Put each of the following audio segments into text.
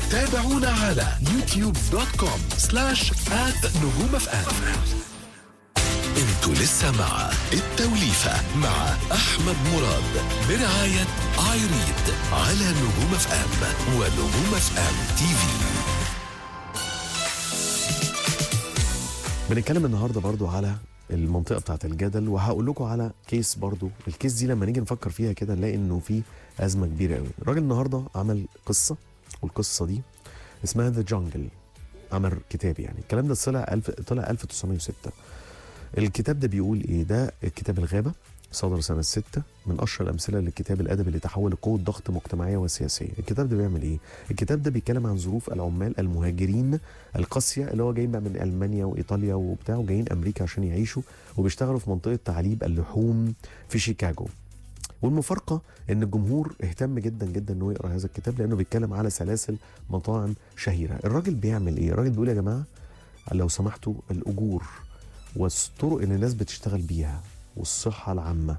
تابعونا على يوتيوب دوت كوم سلاش آت نجوم اف ام انتوا لسه مع التوليفة مع أحمد مراد برعاية ايريد على نجوم اف ام ونجوم اف ام تي في بنتكلم النهارده برضو على المنطقه بتاعت الجدل وهقول لكم على كيس برضو الكيس دي لما نيجي نفكر فيها كده نلاقي انه في ازمه كبيره قوي الراجل النهارده عمل قصه والقصه دي اسمها ذا جانجل عمل كتاب يعني الكلام ده طلع الف طلع 1906 الكتاب ده بيقول ايه ده كتاب الغابه صدر سنة 6 من أشهر الأمثلة للكتاب الأدبي اللي تحول لقوة ضغط مجتمعية وسياسية الكتاب ده بيعمل إيه؟ الكتاب ده بيتكلم عن ظروف العمال المهاجرين القاسية اللي هو جايين بقى من ألمانيا وإيطاليا وبتاع وجايين أمريكا عشان يعيشوا وبيشتغلوا في منطقة تعليب اللحوم في شيكاغو والمفارقة إن الجمهور اهتم جدا جدا إنه يقرأ هذا الكتاب لأنه بيتكلم على سلاسل مطاعم شهيرة الراجل بيعمل إيه؟ الراجل بيقول يا جماعة لو سمحتوا الأجور والطرق اللي الناس بتشتغل بيها والصحة العامة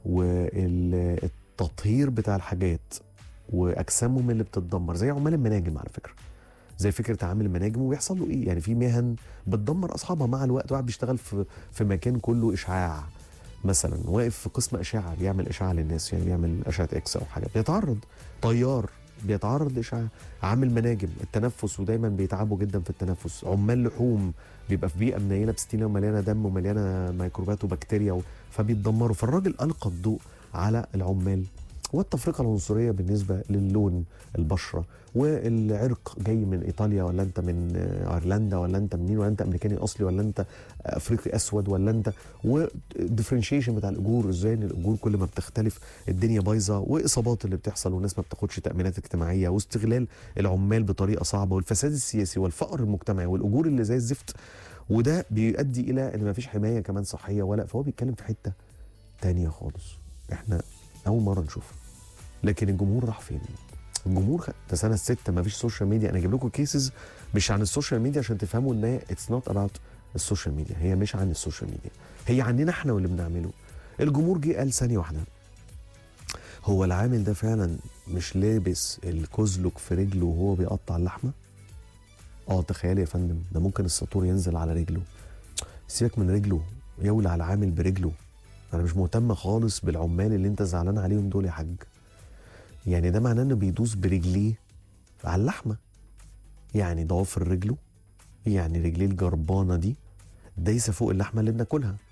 والتطهير بتاع الحاجات واجسامهم اللي بتتدمر زي عمال المناجم على فكره زي فكره عامل المناجم وبيحصل له ايه يعني في مهن بتدمر اصحابها مع الوقت واحد بيشتغل في في مكان كله اشعاع مثلا واقف في قسم اشعه بيعمل اشعه للناس يعني بيعمل اشعه اكس او حاجه بيتعرض طيار بيتعرض لاشعاع عامل مناجم التنفس ودايما بيتعبوا جدا في التنفس عمال لحوم بيبقى في بيئه منيله بستينه ومليانه دم ومليانه ميكروبات وبكتيريا و... فبيتدمروا فالراجل القى الضوء على العمال والتفرقه العنصريه بالنسبه للون البشره والعرق جاي من ايطاليا ولا انت من ايرلندا ولا انت منين ولا انت امريكاني اصلي ولا انت افريقي اسود ولا انت والديفرنشيشن بتاع الاجور ازاي ان الاجور كل ما بتختلف الدنيا بايظه واصابات اللي بتحصل والناس ما بتاخدش تامينات اجتماعيه واستغلال العمال بطريقه صعبه والفساد السياسي والفقر المجتمعي والاجور اللي زي الزفت وده بيؤدي الى ان ما فيش حمايه كمان صحيه ولا فهو بيتكلم في حته تانية خالص احنا اول مره نشوفها لكن الجمهور راح فين الجمهور خ... ده سنه 6 ما فيش سوشيال ميديا انا اجيب لكم كيسز مش عن السوشيال ميديا عشان تفهموا ان هي اتس نوت اباوت السوشيال ميديا هي مش عن السوشيال ميديا هي عننا احنا واللي بنعمله الجمهور جه قال ثانيه واحده هو العامل ده فعلا مش لابس الكزلك في رجله وهو بيقطع اللحمه اه تخيل يا فندم ده ممكن الساطور ينزل على رجله سيبك من رجله يولع العامل برجله انا مش مهتم خالص بالعمال اللي انت زعلان عليهم دول يا حاج يعني ده معناه انه بيدوس برجليه على اللحمه يعني ضوافر رجله يعني رجليه الجربانه دي دايسه فوق اللحمه اللي بناكلها